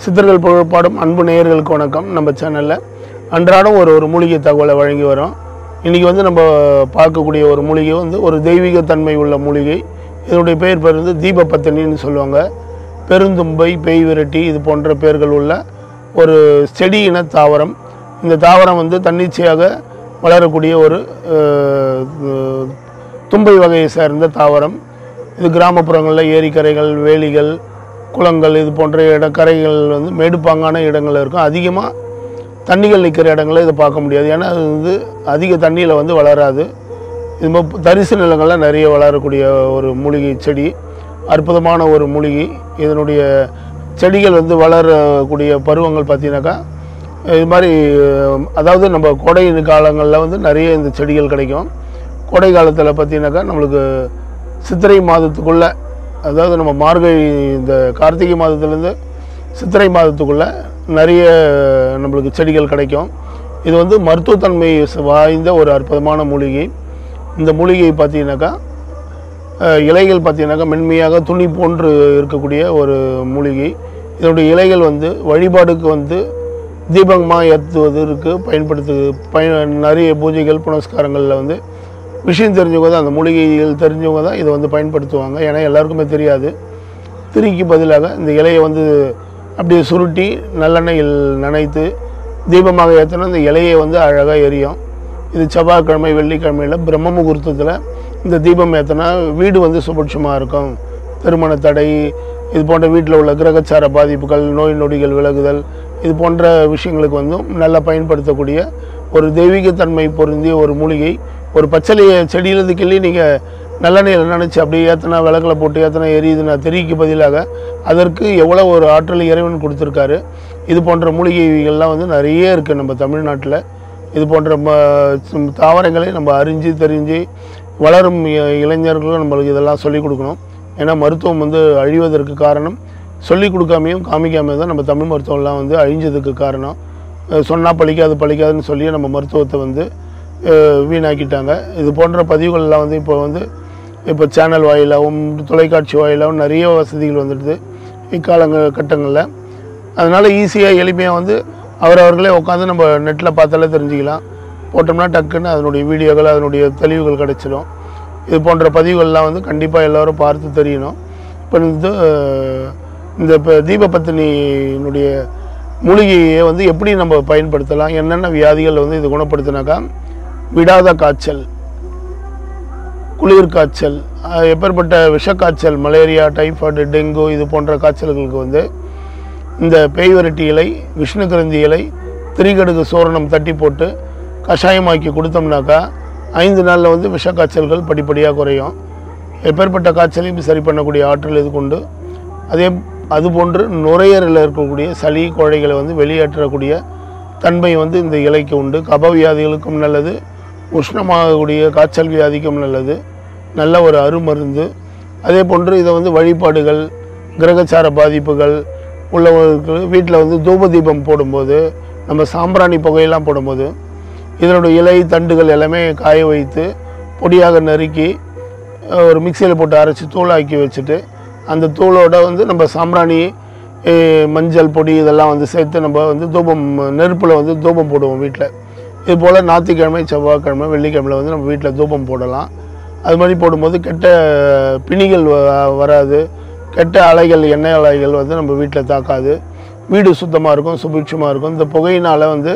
சித்தர்கள் புகழ்பாடும் அன்பு நேயர்களுக்கு வணக்கம் நம்ம சேனலில் அன்றாடம் ஒரு ஒரு மூலிகை தகவலை வழங்கி வரோம் இன்றைக்கி வந்து நம்ம பார்க்கக்கூடிய ஒரு மூலிகை வந்து ஒரு தெய்வீக தன்மை உள்ள மூலிகை இதனுடைய பெயர் பேர் வந்து தீபபத்தினின்னு சொல்லுவாங்க பெருந்தும்பை பேய் விரட்டி இது போன்ற பெயர்கள் உள்ள ஒரு செடி இன தாவரம் இந்த தாவரம் வந்து தன்னிச்சையாக வளரக்கூடிய ஒரு அஹ், அஹ், தும்பை வகையை சேர்ந்த தாவரம் இது கிராமப்புறங்களில் ஏரிக்கரைகள் வேலிகள் குளங்கள் இது போன்ற இட கரைகள் வந்து மேடுப்பாங்கான இடங்கள் இருக்கும் அதிகமாக தண்ணிகள் நிற்கிற இடங்களில் இதை பார்க்க முடியாது ஏன்னா அது வந்து அதிக தண்ணியில் வந்து வளராது இது ம- தரிசு நிலங்களில் நிறைய வளரக்கூடிய ஒரு மூலிகை செடி அற்புதமான ஒரு மூலிகை இதனுடைய செடிகள் வந்து வளரக்கூடிய பருவங்கள் பார்த்தீங்கன்னாக்கா இது மாதிரி அஹ், அதாவது நம்ம கோடை காலங்களில் வந்து நிறைய இந்த செடிகள் கிடைக்கும் கோடை காலத்தில் பார்த்தீங்கன்னாக்கா நம்மளுக்கு சித்திரை மாதத்துக்குள்ளே அதாவது நம்ம மார்கழி இந்த கார்த்திகை மாதத்துலேருந்து சித்திரை மாதத்துக்குள்ளே நிறைய நம்மளுக்கு செடிகள் கிடைக்கும் இது வந்து மருத்துவத்தன்மை வாய்ந்த ஒரு அற்புதமான மூலிகை இந்த மூலிகை பார்த்தீங்கன்னாக்கா அஹ், இலைகள் பார்த்தீங்கன்னாக்கா மென்மையாக துணி போன்று இருக்கக்கூடிய ஒரு மூலிகை இதனுடைய இலைகள் வந்து வழிபாடுக்கு வந்து தீபகமாக ஏற்றுவதற்கு பயன்படுத்து பயன் நிறைய பூஜைகள் புனஸ்காரங்களில் வந்து விஷயம் தெரிஞ்சவங்க தான் அந்த மூலிகைகள் தெரிஞ்சவங்க தான் இதை வந்து பயன்படுத்துவாங்க ஏன்னா எல்லாருக்குமே தெரியாது திரிக்கு பதிலாக இந்த இலையை வந்து அப்படியே சுருட்டி நல்லெண்ணெயில் நனைத்து தீபமாக ஏற்றினா இந்த இலையை வந்து அழகாக எரியும் இது செவ்வாய்க்கிழமை வெள்ளிக்கிழமையில் பிரம்ம முகூர்த்தத்தில் இந்த தீபம் ஏற்றினா வீடு வந்து சுபட்சமாக இருக்கும் திருமண தடை இது போன்ற வீட்டில் உள்ள கிரகச்சார பாதிப்புகள் நோய் நொடிகள் விலகுதல் இது போன்ற விஷயங்களுக்கு வந்து நல்லா பயன்படுத்தக்கூடிய ஒரு தெய்வீகத்தன்மை பொருந்திய ஒரு மூலிகை ஒரு பச்சளைய செடியிலிருந்து கிள்ளி நீங்கள் நல்லெண்ணெயில் நினச்சி அப்படியே ஏற்றினா விளக்கில் போட்டு ஏற்றினா எரியுதுன்னா தெரிவிக்கு பதிலாக அதற்கு எவ்வளோ ஒரு ஆற்றல் இறைவன் கொடுத்துருக்காரு இது போன்ற மூலிகைகள்லாம் வந்து நிறைய இருக்குது நம்ம தமிழ்நாட்டில் இது போன்ற ம- தாவரங்களை நம்ம அறிஞ்சு தெரிஞ்சு வளரும் இ- இளைஞர்களும் நம்மளுக்கு இதெல்லாம் சொல்லிக் கொடுக்கணும் ஏன்னா மருத்துவம் வந்து அழிவதற்கு காரணம் சொல்லிக் கொடுக்காமையும் காமிக்காமையும் தான் நம்ம தமிழ் மருத்துவம்லாம் வந்து அழிஞ்சதுக்கு காரணம் சொன்னால் பழிக்காது பழிக்காதுன்னு சொல்லி நம்ம மருத்துவத்தை வந்து அஹ், வீணாக்கிட்டாங்க இது போன்ற பதிவுகள்லாம் வந்து இப்போ வந்து இப்போ சேனல் வாயிலாகவும் தொலைக்காட்சி வாயிலாகவும் நிறைய வசதிகள் வந்துடுது இக்காலங்க கட்டங்களில் அதனால் ஈஸியாக எளிமையாக வந்து அவரவர்களே உட்காந்து நம்ம நெட்டில் பார்த்தாலே தெரிஞ்சுக்கலாம் போட்டோம்னா டக்குன்னு அதனுடைய வீடியோக்கள் அதனுடைய தெளிவுகள் கிடைச்சிடும் இது போன்ற பதிவுகள்லாம் வந்து கண்டிப்பாக எல்லோரும் பார்த்து தெரியணும் இப்போ வந்து அஹ், இந்த இப்போ தீபபத்தினியினுடைய மூலிகையை வந்து எப்படி நம்ம பயன்படுத்தலாம் என்னென்ன வியாதிகள் வந்து இது குணப்படுத்தினாக்கா விடாத காய்ச்சல் குளிர் காய்ச்சல் அஹ், எப்பேற்பட்ட விஷக்காய்ச்சல் மலேரியா டைஃபாய்டு டெங்கு இது போன்ற காய்ச்சல்களுக்கு வந்து இந்த பேய் விரட்டி இலை விஷ்ணு கிரந்தி இலை திரிகடுகு சோரணம் தட்டி போட்டு கஷாயமாக்கி கொடுத்தோம்னாக்கா ஐந்து நாளில் வந்து விஷக்காய்ச்சல்கள் படிப்படியாக குறையும் எப்பேற்பட்ட காய்ச்சலையும் சரி பண்ணக்கூடிய ஆற்றல் இது கொண்டு அதே அதுபோன்று நுரையீரலில் இருக்கக்கூடிய சளி கோழைகளை வந்து வெளியேற்றக்கூடிய தன்மை வந்து இந்த இலைக்கு உண்டு கப வியாதிகளுக்கும் நல்லது உஷ்ணமாகக்கூடிய காய்ச்சல் வியாதிக்கும் நல்லது நல்ல ஒரு அருமருந்து அதே போன்று இதை வந்து வழிபாடுகள் கிரகச்சார பாதிப்புகள் உள்ளவர்களுக்கு வீட்டில் வந்து தூப தீபம் போடும்போது நம்ம சாம்பிராணி புகையெல்லாம் போடும்போது இதனுடைய இலை தண்டுகள் எல்லாமே காய வைத்து பொடியாக நறுக்கி அஹ், ஒரு மிக்சியில் போட்டு அரைச்சி தூளாக்கி வச்சுட்டு அந்த தூளோட வந்து நம்ம சாம்பிராணி அஹ், மஞ்சள் பொடி இதெல்லாம் வந்து சேர்த்து நம்ம வந்து தூபம் நெருப்பில் வந்து தூபம் போடுவோம் வீட்டில் இது போல் ஞாயிற்றுக்கிழமை செவ்வாய்க்கிழமை வெள்ளிக்கிழமையில் வந்து நம்ம வீட்டில் தூபம் போடலாம் அது மாதிரி போடும்போது கெட்ட பிணிகள் வ- வராது கெட்ட அலைகள் எண்ணெய் அலைகள் வந்து நம்ம வீட்டில் தாக்காது வீடு சுத்தமாக இருக்கும் சுபிட்சமாக இருக்கும் இந்த புகையினால் வந்து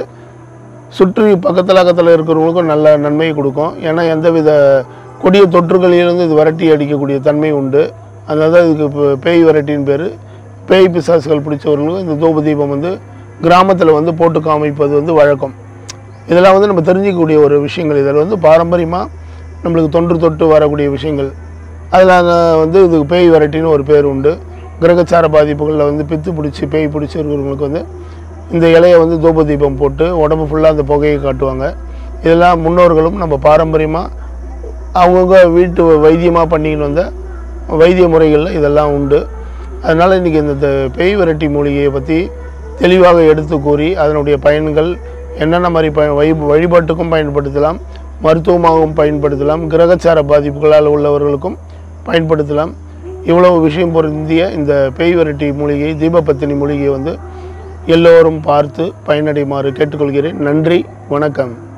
சுற்றி பக்கத்தில் பக்கத்தில் இருக்கிறவங்களுக்கும் நல்ல நன்மையை கொடுக்கும் ஏன்னா எந்தவித கொடிய தொற்றுகளிலிருந்து இது விரட்டி அடிக்கக்கூடிய தன்மை உண்டு அதனால தான் இதுக்கு இப்போ பேய் விரட்டின்னு பேர் பேய் பிசாசுகள் பிடிச்சவர்களுக்கும் இந்த தூப தீபம் வந்து கிராமத்தில் வந்து போட்டு காமிப்பது வந்து வழக்கம் இதெல்லாம் வந்து நம்ம தெரிஞ்சிக்கக்கூடிய ஒரு விஷயங்கள் இதில் வந்து பாரம்பரியமாக நம்மளுக்கு தொன்று தொட்டு வரக்கூடிய விஷயங்கள் அதில் வந்து இதுக்கு பேய் விரட்டின்னு ஒரு பேர் உண்டு கிரகச்சார பாதிப்புகளில் வந்து பித்து பிடிச்சி பேய் பிடிச்சி இருக்கிறவங்களுக்கு வந்து இந்த இலையை வந்து தூப தீபம் போட்டு உடம்பு ஃபுல்லாக அந்த புகையை காட்டுவாங்க இதெல்லாம் முன்னோர்களும் நம்ம பாரம்பரியமாக அவங்கவுங்க வீட்டு வைத்தியமாக பண்ணிக்கின்னு வந்த வைத்திய முறைகளில் இதெல்லாம் உண்டு அதனால் இன்றைக்கி இந்த த- பேய் விரட்டி மூலிகையை பற்றி தெளிவாக எடுத்து கூறி அதனுடைய பயன்கள் என்னென்ன மாதிரி ப வை வழிபாட்டுக்கும் பயன்படுத்தலாம் மருத்துவமாகவும் பயன்படுத்தலாம் கிரகச்சார பாதிப்புகளால் உள்ளவர்களுக்கும் பயன்படுத்தலாம் இவ்வளவு விஷயம் பொருந்திய இந்த பேய் விரட்டி மூலிகை தீபபத்தினி மூலிகையை வந்து எல்லோரும் பார்த்து பயனடையுமாறு கேட்டுக்கொள்கிறேன் நன்றி வணக்கம்